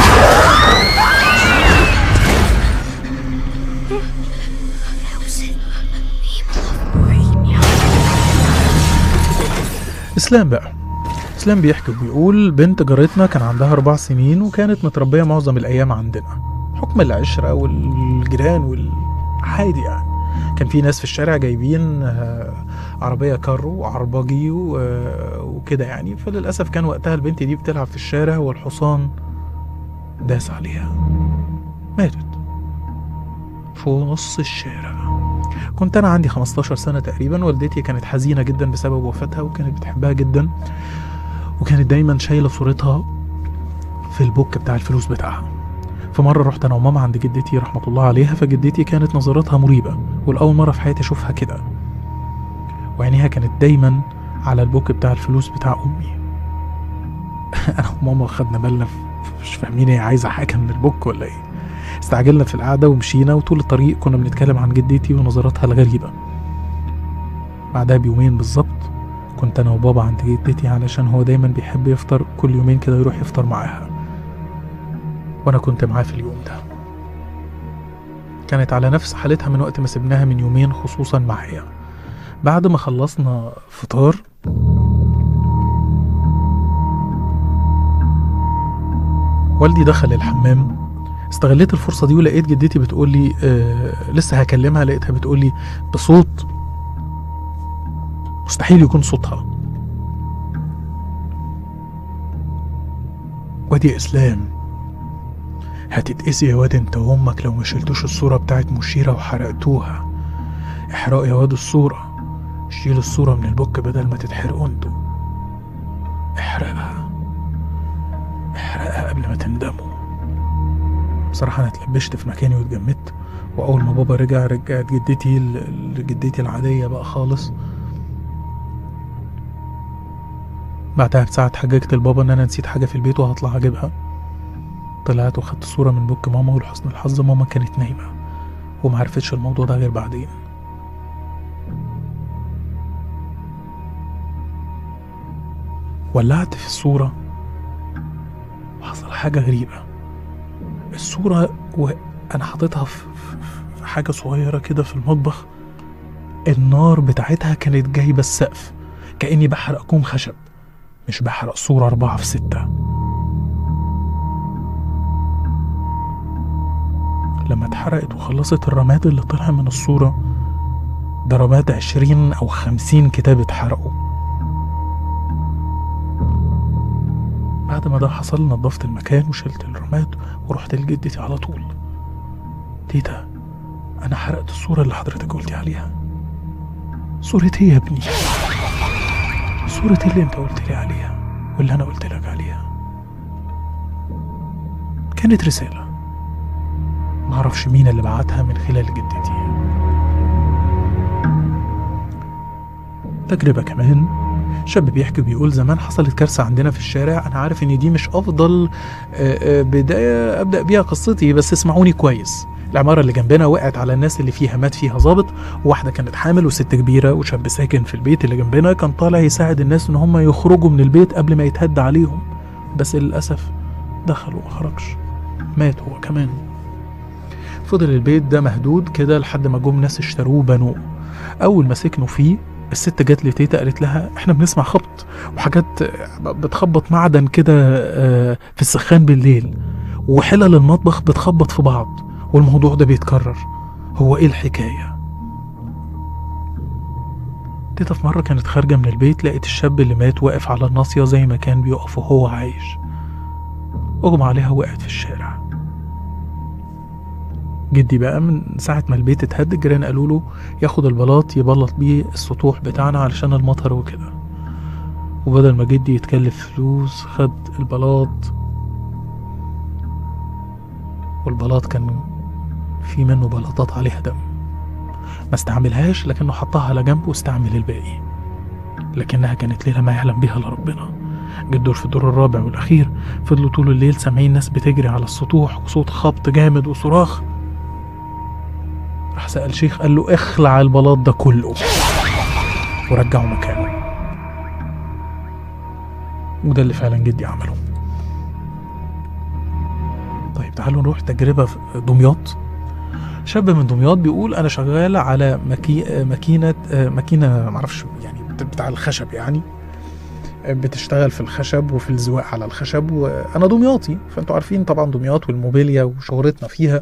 اسلام بقى اسلام بيحكي وبيقول بنت جارتنا كان عندها اربع سنين وكانت متربيه معظم الايام عندنا حكم العشره والجيران والعادي يعني كان في ناس في الشارع جايبين آه، عربيه كارو وعرباجي و- آه، وكده يعني فللاسف كان وقتها البنت دي بتلعب في الشارع والحصان داس عليها ماتت في نص الشارع كنت انا عندي 15 سنه تقريبا والدتي كانت حزينه جدا بسبب وفاتها وكانت بتحبها جدا وكانت دايما شايله صورتها في البوك بتاع الفلوس بتاعها فمره رحت انا وماما عند جدتي رحمه الله عليها فجدتي كانت نظراتها مريبه والاول مره في حياتي اشوفها كده وعينيها كانت دايما على البوك بتاع الفلوس بتاع امي انا وماما خدنا بالنا ف- مش فاهمين هي عايزه حاجه من البوك ولا ايه استعجلنا في القعده ومشينا وطول الطريق كنا بنتكلم عن جدتي ونظراتها الغريبه بعدها بيومين بالظبط كنت انا وبابا عند جدتي علشان هو دايما بيحب يفطر كل يومين كده يروح يفطر معاها وانا كنت معاه في اليوم ده كانت على نفس حالتها من وقت ما سبناها من يومين خصوصا معايا بعد ما خلصنا فطار والدي دخل الحمام استغليت الفرصة دي ولقيت جدتي بتقول لي آه لسه هكلمها لقيتها بتقول لي بصوت مستحيل يكون صوتها وادي اسلام هتتقسي يا واد انت وامك لو ما شلتوش الصورة بتاعت مشيرة وحرقتوها احرقوا يا واد الصورة شيل الصورة من البوك بدل ما تتحرقوا انتوا احرقها احرقها قبل ما تندموا بصراحة أنا اتلبشت في مكاني واتجمدت وأول ما بابا رجع رجعت جدتي ل- لجدتي العادية بقى خالص بعدها بساعة اتحججت لبابا إن أنا نسيت حاجة في البيت وهطلع أجيبها طلعت وخدت صورة من بوك ماما ولحسن الحظ ماما كانت نايمة ومعرفتش الموضوع ده غير بعدين ولعت في الصورة وحصل حاجة غريبة الصورة وأنا حاططها في في- في حاجة صغيرة كده في المطبخ النار بتاعتها كانت جايبة السقف كأني بحرق كوم خشب مش بحرق صورة أربعة في ستة لما اتحرقت وخلصت الرماد اللي طلع من الصورة ده رماد عشرين أو خمسين كتاب اتحرقوا بعد ما ده حصل نظفت المكان وشلت الرماد ورحت لجدتي على طول تيتا أنا حرقت الصورة اللي حضرتك قلتي عليها صورة ايه يا ابني صورة اللي انت قلت لي عليها واللي انا قلت لك عليها كانت رسالة معرفش مين اللي بعتها من خلال جدتي تجربة كمان شاب بيحكي بيقول زمان حصلت كارثة عندنا في الشارع أنا عارف إن دي مش أفضل آه، آه، بداية أبدأ بيها قصتي بس اسمعوني كويس العمارة اللي جنبنا وقعت على الناس اللي فيها مات فيها ظابط وواحدة كانت حامل وست كبيرة وشاب ساكن في البيت اللي جنبنا كان طالع يساعد الناس إن هم يخرجوا من البيت قبل ما يتهد عليهم بس للأسف دخل وما خرجش مات هو كمان فضل البيت ده مهدود كده لحد ما جم ناس اشتروه وبنوه أول ما سكنوا فيه الست جت لتيتا قالت لها احنا بنسمع خبط وحاجات بتخبط معدن كده آه، في السخان بالليل وحلل المطبخ بتخبط في بعض والموضوع ده بيتكرر هو ايه الحكاية تيتا في مرة كانت خارجة من البيت لقيت الشاب اللي مات واقف على الناصية زي ما كان بيقف وهو عايش أغمى عليها وقعت في الشارع جدي بقى من ساعة ما البيت اتهد الجيران قالوا له ياخد البلاط يبلط بيه السطوح بتاعنا علشان المطر وكده وبدل ما جدي يتكلف فلوس خد البلاط والبلاط كان في منه بلاطات عليها دم ما استعملهاش لكنه حطها على جنب واستعمل الباقي لكنها كانت ليلة ما يعلم بها الا ربنا جه الدور في الدور الرابع والأخير فضلوا طول الليل سامعين ناس بتجري على السطوح وصوت خبط جامد وصراخ راح سأل شيخ قال له اخلع البلاط ده كله ورجعه مكانه وده اللي فعلا جدي عمله طيب تعالوا نروح تجربة في دمياط شاب من دمياط بيقول انا شغال على مكي... ماكينة ماكينة معرفش يعني بتاع الخشب يعني بتشتغل في الخشب وفي الزواق على الخشب وانا دمياطي فانتوا عارفين طبعا دمياط والموبيليا وشهرتنا فيها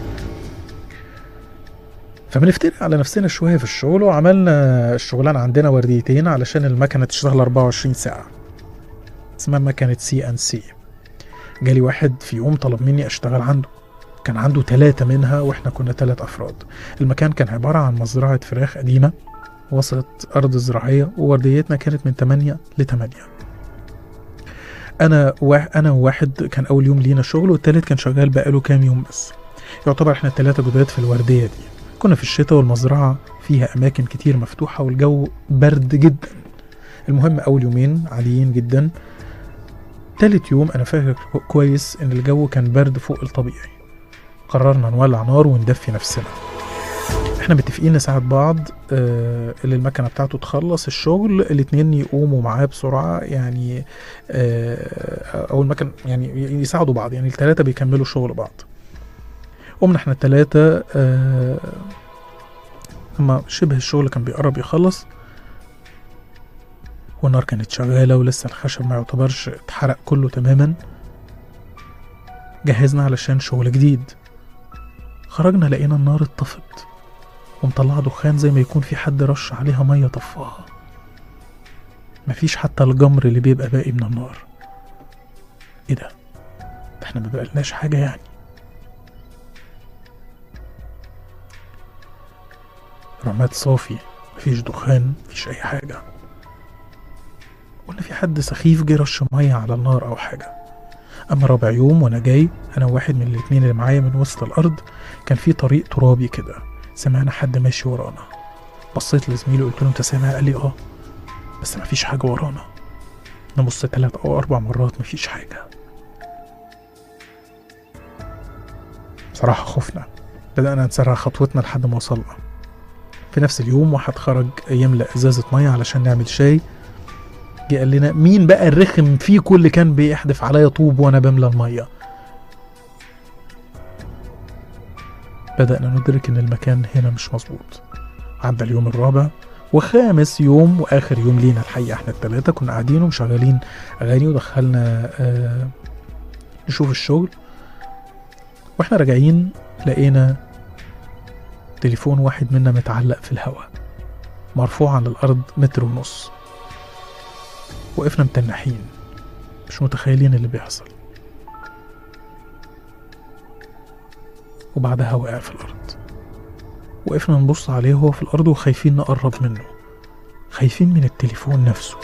فبنفترق على نفسنا شويه في الشغل وعملنا الشغلانه عندنا ورديتين علشان المكنه تشتغل 24 ساعه اسمها مكنه سي ان سي جالي واحد في يوم طلب مني اشتغل عنده كان عنده ثلاثة منها واحنا كنا ثلاث افراد المكان كان عبارة عن مزرعة فراخ قديمة وسط أرض زراعية وورديتنا كانت من 8 ل 8 أنا وا... أنا وواحد كان أول يوم لينا شغل والتالت كان شغال بقاله كام يوم بس يعتبر احنا التلاتة جداد في الوردية دي كنا في الشتاء والمزرعة فيها أماكن كتير مفتوحة والجو برد جدا المهم أول يومين عاديين جدا تالت يوم أنا فاكر كويس إن الجو كان برد فوق الطبيعي قررنا نولع نار وندفي نفسنا احنا متفقين نساعد بعض آه اللي المكنه بتاعته تخلص الشغل الاتنين يقوموا معاه بسرعه يعني آه او المكن يعني يساعدوا بعض يعني التلاته بيكملوا شغل بعض قمنا احنا التلاته آه لما شبه الشغل كان بيقرب يخلص والنار كانت شغالة ولسه الخشب ما يعتبرش اتحرق كله تماما جهزنا علشان شغل جديد خرجنا لقينا النار اتطفت ومطلعة دخان زي ما يكون في حد رش عليها مية طفاها مفيش حتى الجمر اللي بيبقى باقي من النار ايه ده ده احنا ما بقالناش حاجة يعني رماد صافي مفيش دخان مفيش أي حاجة قلنا في حد سخيف جه رش مية على النار أو حاجة أما رابع يوم وأنا جاي أنا وواحد من الاتنين اللي معايا من وسط الأرض كان في طريق ترابي كده سمعنا حد ماشي ورانا بصيت لزميلي قلت له أنت سامع قال لي آه بس مفيش حاجة ورانا نبص تلات أو أربع مرات مفيش حاجة بصراحة خفنا بدأنا نسرع خطوتنا لحد ما وصلنا في نفس اليوم واحد خرج يملأ إزازة مية علشان نعمل شاي جه قال لنا مين بقى الرخم فيكم اللي كان بيحدف عليا طوب وانا بملى الميه بدأنا ندرك ان المكان هنا مش مظبوط عدى اليوم الرابع وخامس يوم واخر يوم لينا الحقيقه احنا التلاتة كنا قاعدين ومشغلين اغاني ودخلنا آه نشوف الشغل واحنا راجعين لقينا تليفون واحد منا متعلق في الهواء مرفوع عن الارض متر ونص وقفنا متنحين مش متخيلين اللي بيحصل وبعدها وقع في الأرض وقفنا نبص عليه وهو في الأرض وخايفين نقرب منه خايفين من التليفون نفسه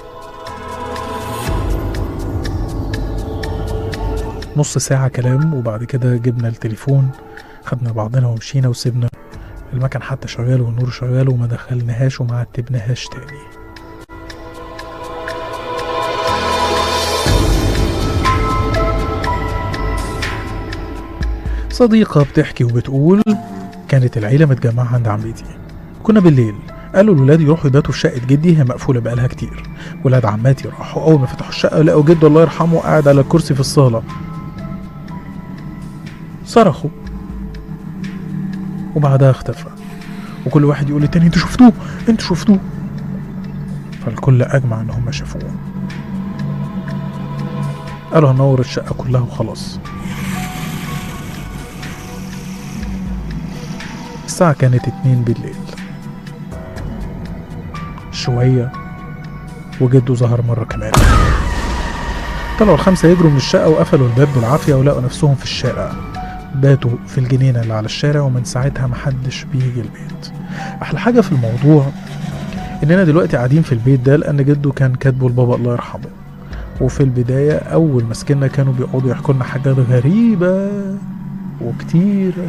نص ساعة كلام وبعد كده جبنا التليفون خدنا بعضنا ومشينا وسيبنا المكان حتى شغال والنور شغال وما دخلناهاش وما عتبناهاش تاني صديقة بتحكي وبتقول كانت العيلة متجمعة عند عمتي كنا بالليل قالوا الولاد يروحوا يباتوا في شقة جدي هي مقفولة بقالها كتير ولاد عماتي راحوا أول ما فتحوا الشقة لقوا جده الله يرحمه قاعد على الكرسي في الصالة صرخوا وبعدها اختفى وكل واحد يقول للتاني انتوا شفتوه انتوا شفتوه فالكل أجمع إن هم شافوه قالوا هنور الشقة كلها وخلاص الساعة كانت اتنين بالليل شوية وجده ظهر مرة كمان طلعوا الخمسة يجروا من الشقة وقفلوا الباب بالعافية ولقوا نفسهم في الشارع باتوا في الجنينة اللي على الشارع ومن ساعتها محدش بيجي البيت أحلى حاجة في الموضوع إننا دلوقتي قاعدين في البيت ده لأن جده كان كاتبه لبابا الله يرحمه وفي البداية أول ما سكننا كانوا بيقعدوا يحكوا لنا حاجات غريبة وكتيرة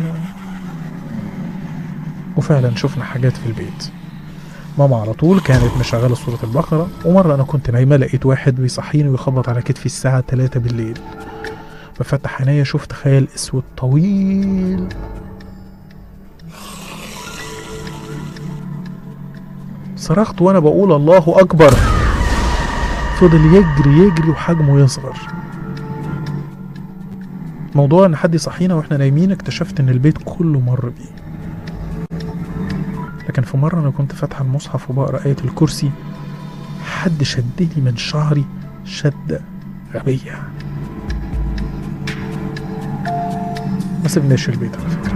وفعلا شفنا حاجات في البيت ماما على طول كانت مشغلة سورة البقرة ومرة أنا كنت نايمة لقيت واحد بيصحيني ويخبط على كتفي الساعة 3 بالليل بفتح عينيا شفت خيال أسود طويل صرخت وأنا بقول الله أكبر فضل يجري يجري وحجمه يصغر موضوع ان حد يصحينا واحنا نايمين اكتشفت ان البيت كله مر بيه لكن في مرة أنا كنت فاتحة المصحف وبقرأ آية الكرسي حد شدني من شعري شدة غبية ما سيبناش البيت على فكرة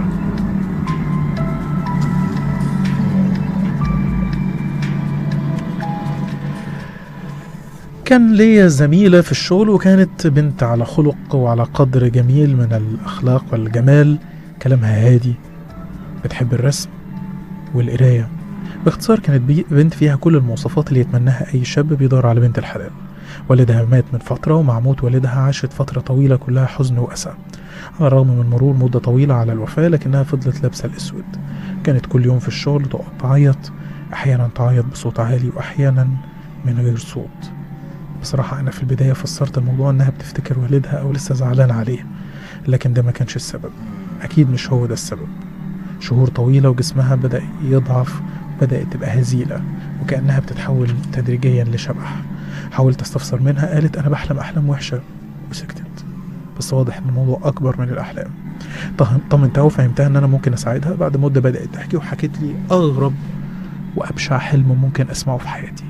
كان ليا زميلة في الشغل وكانت بنت على خلق وعلى قدر جميل من الأخلاق والجمال كلامها هادي بتحب الرسم والقراية باختصار كانت بي- بنت فيها كل المواصفات اللي يتمناها أي شاب بيدور على بنت الحلال والدها مات من فترة ومع موت والدها عاشت فترة طويلة كلها حزن وأسى على الرغم من مرور مدة طويلة على الوفاة لكنها فضلت لابسة الأسود كانت كل يوم في الشغل تقعد تعيط أحيانا تعيط بصوت عالي وأحيانا من غير صوت بصراحة أنا في البداية فسرت الموضوع إنها بتفتكر والدها أو لسه زعلان عليه لكن ده ما كانش السبب أكيد مش هو ده السبب شهور طويلة وجسمها بدأ يضعف بدأت تبقى هزيلة وكأنها بتتحول تدريجيا لشبح حاولت استفسر منها قالت أنا بحلم أحلام وحشة وسكتت بس واضح إن الموضوع أكبر من الأحلام طه- طمنتها وفهمتها إن أنا ممكن أساعدها بعد مدة بدأت تحكي وحكت لي أغرب وأبشع حلم ممكن أسمعه في حياتي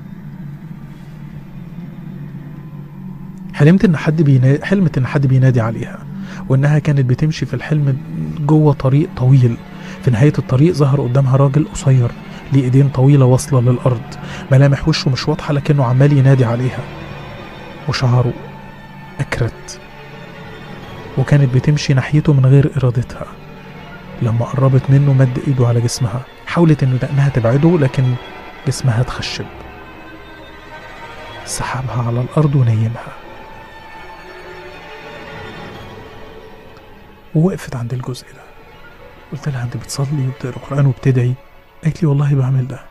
حلمت إن حد بينادي حلمت إن حد بينادي عليها وإنها كانت بتمشي في الحلم جوه طريق طويل في نهاية الطريق ظهر قدامها راجل قصير ليه ايدين طويلة واصلة للأرض ملامح وشه مش واضحة لكنه عمال ينادي عليها وشعره أكرت وكانت بتمشي ناحيته من غير إرادتها لما قربت منه مد ايده على جسمها حاولت انه انها تبعده لكن جسمها اتخشب سحبها على الارض ونيمها ووقفت عند الجزء ده قلت لها انت بتصلي وبتقرا قران وبتدعي قالت لي والله بعمل ده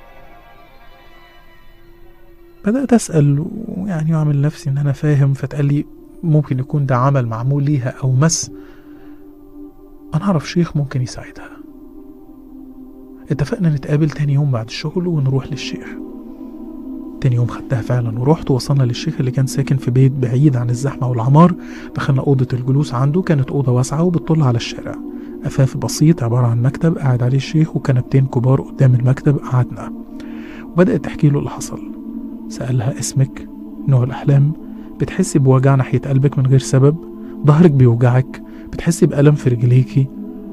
بدأت أسأل ويعني وأعمل نفسي إن أنا فاهم فتقال لي ممكن يكون ده عمل معمول ليها أو مس أنا أعرف شيخ ممكن يساعدها اتفقنا نتقابل تاني يوم بعد الشغل ونروح للشيخ تاني يوم خدتها فعلا ورحت وصلنا للشيخ اللي كان ساكن في بيت بعيد عن الزحمة والعمار دخلنا أوضة الجلوس عنده كانت أوضة واسعة وبتطل على الشارع أفاف بسيط عبارة عن مكتب قاعد عليه الشيخ وكنبتين كبار قدام المكتب قعدنا وبدأت تحكي له اللي حصل سألها اسمك نوع الأحلام بتحسي بوجع ناحية قلبك من غير سبب ظهرك بيوجعك بتحسي بألم في رجليكي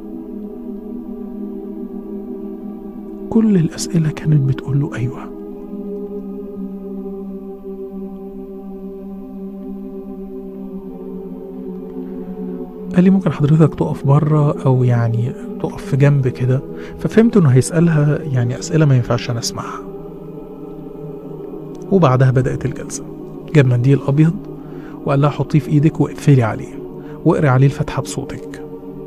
كل الأسئلة كانت بتقول له أيوة قال لي ممكن حضرتك تقف بره او يعني تقف في جنب كده ففهمت انه هيسالها يعني اسئله ما ينفعش انا اسمعها وبعدها بدات الجلسه جاب منديل ابيض وقال لها حطيه في ايدك واقفلي عليه واقري عليه الفاتحه بصوتك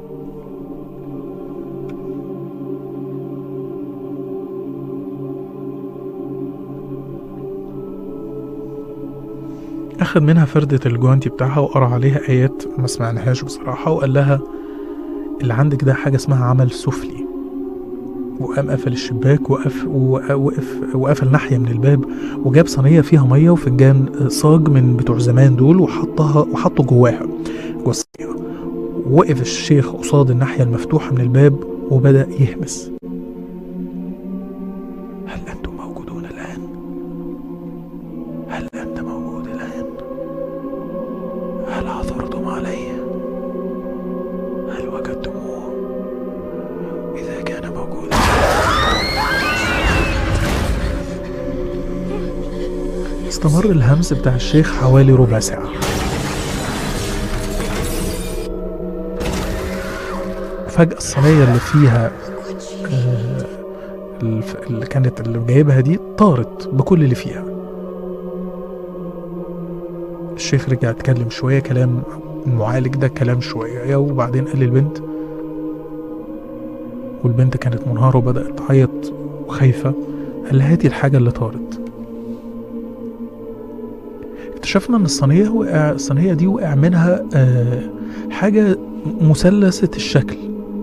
أخد منها فردة الجوانتي بتاعها وقرأ عليها آيات ما سمعناهاش بصراحة وقال لها اللي عندك ده حاجة اسمها عمل سفلي وقام قفل الشباك وقف وقف وقفل ناحية من الباب وجاب صينية فيها مية وفنجان صاج من بتوع زمان دول وحطها وحطه جواها جوا الصينية وقف الشيخ قصاد الناحية المفتوحة من الباب وبدأ يهمس هل أنتم موجودون الآن؟ هل أنت موجود الآن؟ هل عثرتم عليه؟ هل وجدتموه؟ إذا كان موجودا استمر الهمس بتاع الشيخ حوالي ربع ساعة فجأة الصينية اللي فيها آه، الف- اللي كانت اللي جايبها دي طارت بكل اللي فيها الشيخ رجع اتكلم شوية كلام المعالج ده كلام شوية وبعدين قال للبنت والبنت كانت منهارة وبدأت تعيط وخايفة قال لها هاتي الحاجة اللي طارت اكتشفنا ان الصينية وقع الصينية دي وقع منها آه حاجة مثلثة الشكل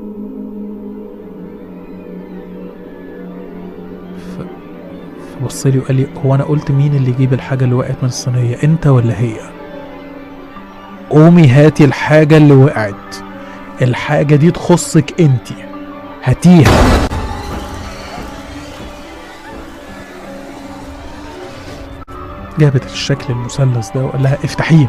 ف... فبص لي وقال لي هو انا قلت مين اللي يجيب الحاجة اللي وقعت من الصينية انت ولا هي قومي هاتي الحاجة اللي وقعت الحاجة دي تخصك انتي هاتيها جابت الشكل المثلث ده وقال لها افتحيه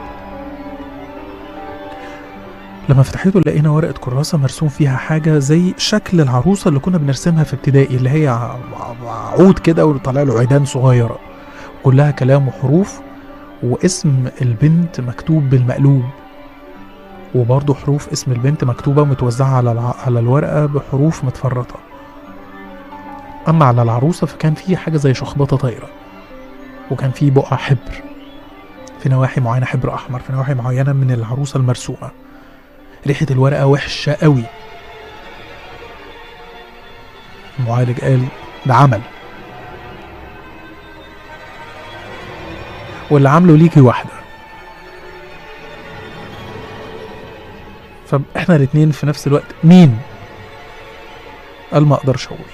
لما فتحته لقينا ورقة كراسة مرسوم فيها حاجة زي شكل العروسة اللي كنا بنرسمها في ابتدائي اللي هي ع- ع- عود كده وطالع له عيدان صغيرة كلها كلام وحروف واسم البنت مكتوب بالمقلوب وبرضه حروف اسم البنت مكتوبة ومتوزعة على الع... على الورقة بحروف متفرطة أما على العروسة فكان في حاجة زي شخبطة طايرة وكان في بقع حبر في نواحي معينة حبر أحمر في نواحي معينة من العروسة المرسومة ريحة الورقة وحشة قوي المعالج قال ده عمل واللي عامله ليكي واحدة فاحنا الاتنين في نفس الوقت مين قال ما اقدرش اقول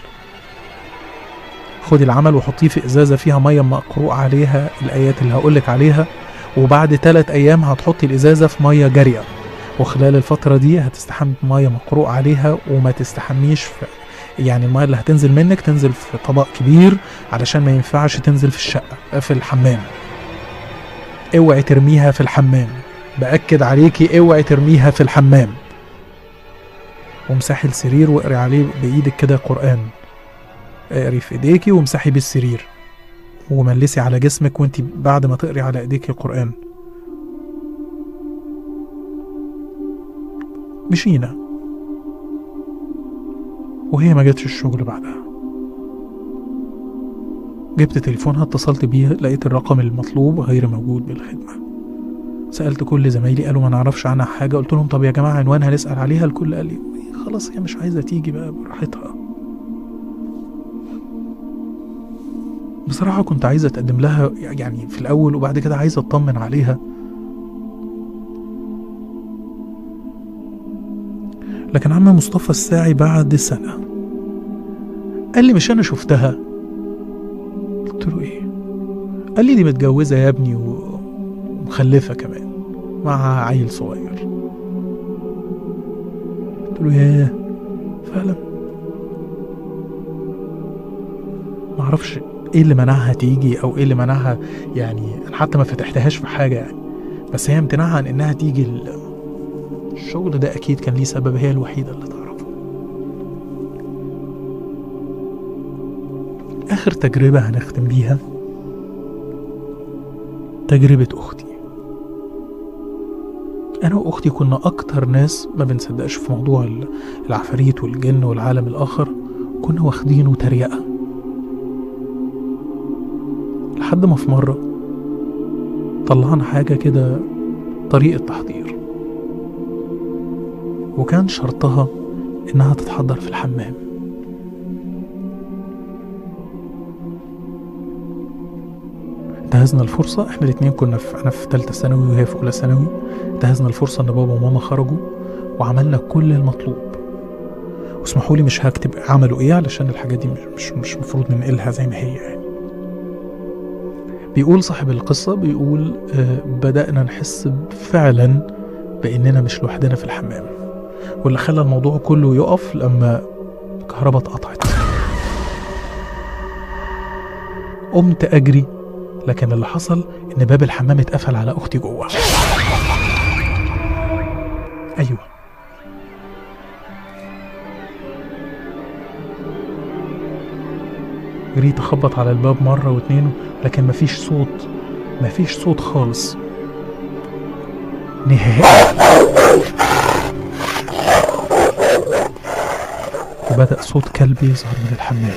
خدي العمل وحطيه في ازازه فيها ميه مقروء عليها الايات اللي هقولك عليها وبعد ثلاث ايام هتحطي الازازه في ميه جاريه وخلال الفتره دي هتستحمي بميه مقروء عليها وما تستحميش في يعني الميه اللي هتنزل منك تنزل في طبق كبير علشان ما ينفعش تنزل في الشقه في الحمام اوعي ترميها في الحمام باكد عليكي اوعي ترميها في الحمام وامسحي السرير واقري عليه بايدك كده قران اقري في ايديكي وامسحي بالسرير وملسي على جسمك وانت بعد ما تقري على ايديك القرآن مشينا وهي ما جاتش الشغل بعدها جبت تليفونها اتصلت بيها لقيت الرقم المطلوب غير موجود بالخدمة سألت كل زمايلي قالوا ما نعرفش عنها حاجة قلت لهم طب يا جماعة عنوانها نسأل عليها الكل قال لي خلاص هي مش عايزة تيجي بقى براحتها بصراحة كنت عايزة أتقدم لها يعني في الأول وبعد كده عايزة أطمن عليها لكن عم مصطفى الساعي بعد سنة قال لي مش أنا شفتها قلت له إيه قال لي دي متجوزة يا ابني و- ومخلفة كمان مع عيل صغير قلت له ياه فعلا معرفش ايه اللي منعها تيجي او ايه اللي منعها يعني انا حتى ما فتحتهاش في حاجه يعني بس هي امتناعها عن انها تيجي ال- الشغل ده اكيد كان ليه سبب هي الوحيده اللي تعرفه اخر تجربه هنختم بيها تجربه اختي انا واختي كنا اكتر ناس ما بنصدقش في موضوع ال- العفاريت والجن والعالم الاخر كنا واخدينه تريقه لحد ما في مرة طلعنا حاجة كده طريقة تحضير وكان شرطها إنها تتحضر في الحمام انتهزنا الفرصة احنا الاتنين كنا في أنا في تالتة ثانوي وهي في أولى ثانوي انتهزنا الفرصة إن بابا وماما خرجوا وعملنا كل المطلوب واسمحوا لي مش هكتب عملوا ايه علشان الحاجات دي مش مش مش مفروض ننقلها زي ما هي يعني بيقول صاحب القصة بيقول آه، بدأنا نحس فعلا بإننا مش لوحدنا في الحمام واللي خلى الموضوع كله يقف لما الكهرباء اتقطعت قمت أجري لكن اللي حصل إن باب الحمام اتقفل على أختي جوه أيوه جريت أخبط على الباب مرة واتنين لكن مفيش صوت مفيش صوت خالص نهائي وبدأ صوت كلب يظهر من الحمام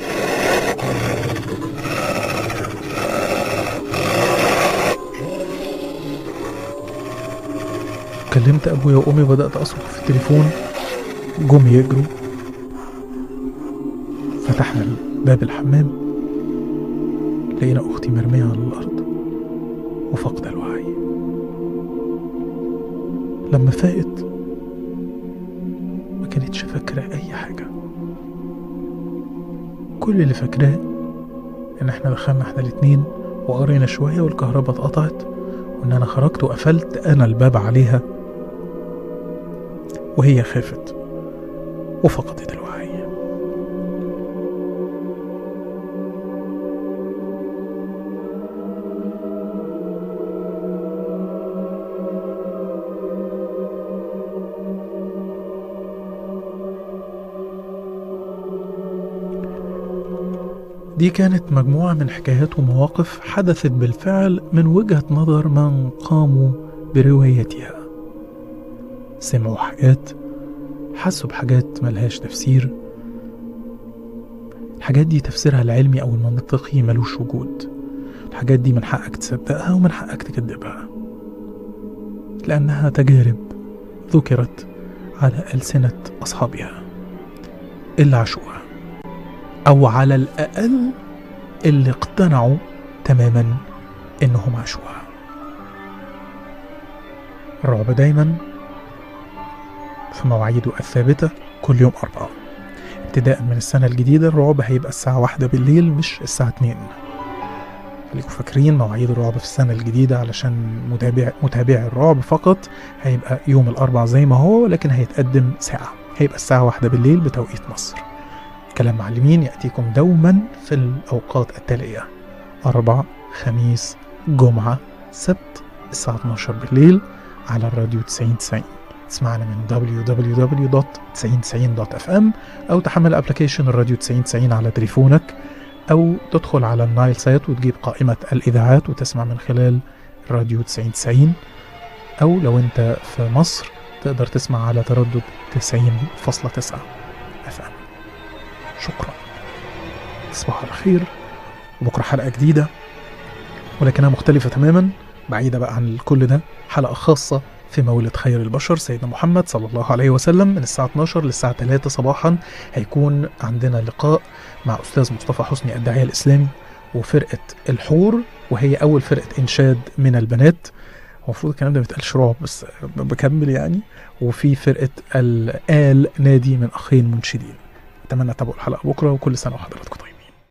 كلمت أبويا وأمي وبدأت أصرخ في التليفون جم يجروا فتحنا باب الحمام لقينا أختي مرمية على الأرض وفقد الوعي لما فاقت ما كانتش فاكرة أي حاجة كل اللي فاكراه إن إحنا دخلنا إحنا الاتنين وقرينا شوية والكهرباء اتقطعت وإن أنا خرجت وقفلت أنا الباب عليها وهي خافت وفقدت الوعي دي كانت مجموعة من حكايات ومواقف حدثت بالفعل من وجهة نظر من قاموا بروايتها سمعوا حاجات حسوا بحاجات ملهاش تفسير الحاجات دي تفسيرها العلمي أو المنطقي ملوش وجود الحاجات دي من حقك تصدقها ومن حقك تكذبها لأنها تجارب ذكرت على ألسنة أصحابها اللي عاشوها أو على الأقل اللي اقتنعوا تماما إنهم عاشوها الرعب دايما في مواعيده الثابتة كل يوم أربعة ابتداء من السنة الجديدة الرعب هيبقى الساعة واحدة بالليل مش الساعة اتنين خليكم فاكرين مواعيد الرعب في السنة الجديدة علشان متابع متابعي الرعب فقط هيبقى يوم الأربع زي ما هو لكن هيتقدم ساعة هيبقى الساعة واحدة بالليل بتوقيت مصر كلام معلمين يأتيكم دوما في الأوقات التالية أربع خميس جمعة سبت الساعة 12 بالليل على الراديو 90 90 تسمعنا من www.9090.fm أو تحمل أبلكيشن الراديو 90 90 على تليفونك أو تدخل على النايل سايت وتجيب قائمة الإذاعات وتسمع من خلال الراديو 90 90 أو لو أنت في مصر تقدر تسمع على تردد 90.9 FM شكرا تصبحوا على خير وبكرة حلقة جديدة ولكنها مختلفة تماما بعيدة بقى عن كل ده حلقة خاصة في مولد خير البشر سيدنا محمد صلى الله عليه وسلم من الساعة 12 للساعة 3 صباحا هيكون عندنا لقاء مع أستاذ مصطفى حسني الداعية الإسلامي وفرقة الحور وهي أول فرقة إنشاد من البنات هو المفروض الكلام ده ما يتقالش رعب بس بكمل يعني وفي فرقة الآل نادي من أخين منشدين أتمنى تتابعوا الحلقة بكرة وكل سنة وحضراتكم طيب